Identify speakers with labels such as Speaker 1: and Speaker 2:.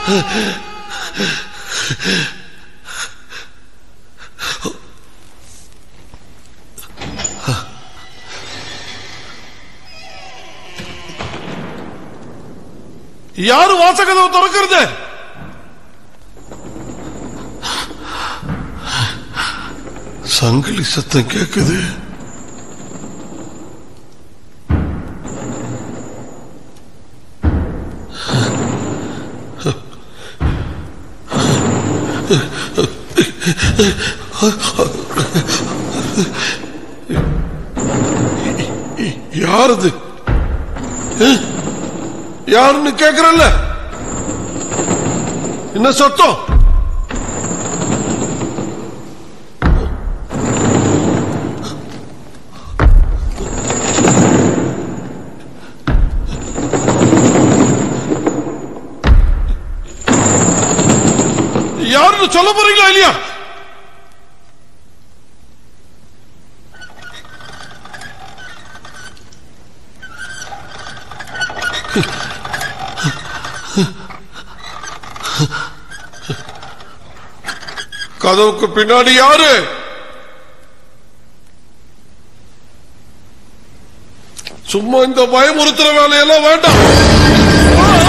Speaker 1: யாரு வாசகதவை திறக்கிறது சங்கிலி சத்தம் கேக்குது யாரது யாருன்னு கேக்குறல்ல என்ன சத்தம் யாருன்னு சொல்ல போறீங்களா இல்லையா கதவுக்கு பின்னாடி யாரு சும்மா இந்த பயமுறுத்துற வேலையெல்லாம் வேண்டாம்